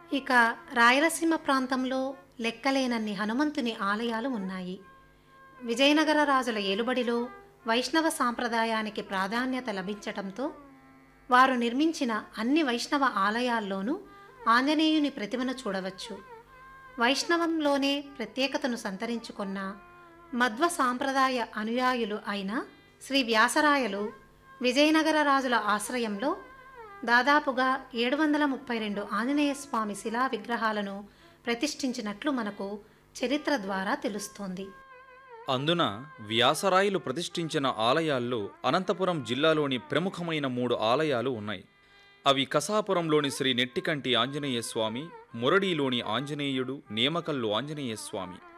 ఇక రాయలసీమ ప్రాంతంలో లెక్కలేనన్ని హనుమంతుని ఆలయాలు ఉన్నాయి విజయనగర రాజుల ఏలుబడిలో వైష్ణవ సాంప్రదాయానికి ప్రాధాన్యత లభించటంతో వారు నిర్మించిన అన్ని వైష్ణవ ఆలయాల్లోనూ ఆంజనేయుని ప్రతిమను చూడవచ్చు వైష్ణవంలోనే ప్రత్యేకతను సంతరించుకున్న మధ్వ సాంప్రదాయ అనుయాయులు అయిన శ్రీ వ్యాసరాయలు విజయనగర రాజుల ఆశ్రయంలో దాదాపుగా ఏడు వందల ముప్పై రెండు ఆంజనేయ స్వామి శిలా విగ్రహాలను ప్రతిష్ఠించినట్లు మనకు చరిత్ర ద్వారా తెలుస్తోంది అందున వ్యాసరాయలు ప్రతిష్ఠించిన ఆలయాల్లో అనంతపురం జిల్లాలోని ప్రముఖమైన మూడు ఆలయాలు ఉన్నాయి అవి కసాపురంలోని శ్రీ నెట్టికంటి ఆంజనేయ స్వామి మురడీలోని ఆంజనేయుడు నేమకల్లు ఆంజనేయ స్వామి